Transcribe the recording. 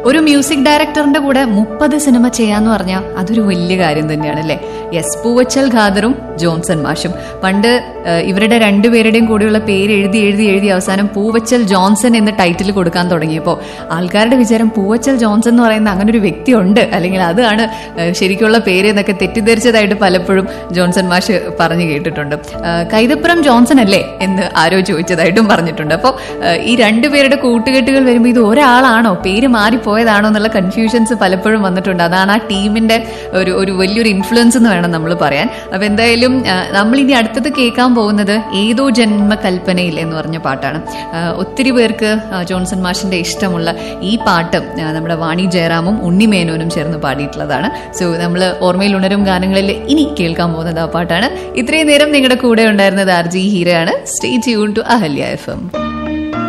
ഒരു മ്യൂസിക് ഡയറക്ടറിന്റെ കൂടെ മുപ്പത് സിനിമ ചെയ്യാന്ന് പറഞ്ഞാൽ അതൊരു വലിയ കാര്യം തന്നെയാണ് അല്ലേ എസ് പൂവച്ചൽ ഖാദറും ജോൺസൺ മാഷും പണ്ട് ഏഹ്, ഇവരുടെ രണ്ടുപേരുടെയും കൂടെയുള്ള പേര് എഴുതി എഴുതി എഴുതി അവസാനം പൂവച്ചൽ ജോൺസൺ എന്ന ടൈറ്റിൽ കൊടുക്കാൻ തുടങ്ങിയപ്പോൾ ആൾക്കാരുടെ വിചാരം പൂവച്ചൽ ജോൺസൺ എന്ന് പറയുന്ന അങ്ങനെ ഒരു വ്യക്തി ഉണ്ട് അല്ലെങ്കിൽ അതാണ് ഏഹ്, ശരിക്കുള്ള പേര് എന്നൊക്കെ തെറ്റിദ്ധരിച്ചതായിട്ട് പലപ്പോഴും ജോൺസൺ മാഷ് പറഞ്ഞു കേട്ടിട്ടുണ്ട് ഏഹ്, കൈതപ്പുറം ജോൺസൺ അല്ലേ എന്ന് ആരോ ചോദിച്ചതായിട്ടും പറഞ്ഞിട്ടുണ്ട് അപ്പോൾ ഈ രണ്ടുപേരുടെ കൂട്ടുകെട്ടുകൾ വരുമ്പോൾ ഇത് ഒരാളാണോ പേര് മാറിപ്പോയതാണോ എന്നുള്ള കൺഫ്യൂഷൻസ് പലപ്പോഴും വന്നിട്ടുണ്ട് അതാണ് ആ ടീമിന്റെ ഒരു ഒരു വലിയൊരു ഇൻഫ്ലുവൻസ് എന്ന് വേണം നമ്മൾ പറയാൻ അപ്പൊ എന്തായാലും നമ്മൾ ഇനി അടുത്തത് കേൾക്കാൻ പോകുന്നത് ഏതോ ജന്മകൽപ്പനയിൽ എന്ന് പറഞ്ഞ പാട്ടാണ് ആ, ഒത്തിരി പേർക്ക് ആ, ജോൺസൺ മാഷിന്റെ ഇഷ്ടമുള്ള ഈ പാട്ട് ആ, നമ്മുടെ വാണി ജയറാമും ഉണ്ണിമേനോനും ചേർന്ന് പാടിയിട്ടുള്ളതാണ് സോ നമ്മൾ ഓർമ്മയിൽ ഉണരും ഗാനങ്ങളിൽ ഇനി കേൾക്കാൻ പോകുന്നത് ആ പാട്ടാണ് ഇത്രയും നേരം നിങ്ങളുടെ കൂടെ ഉണ്ടായിരുന്നത് ആർ ജി ഹീരയാണ് stay tune to Ahalya F M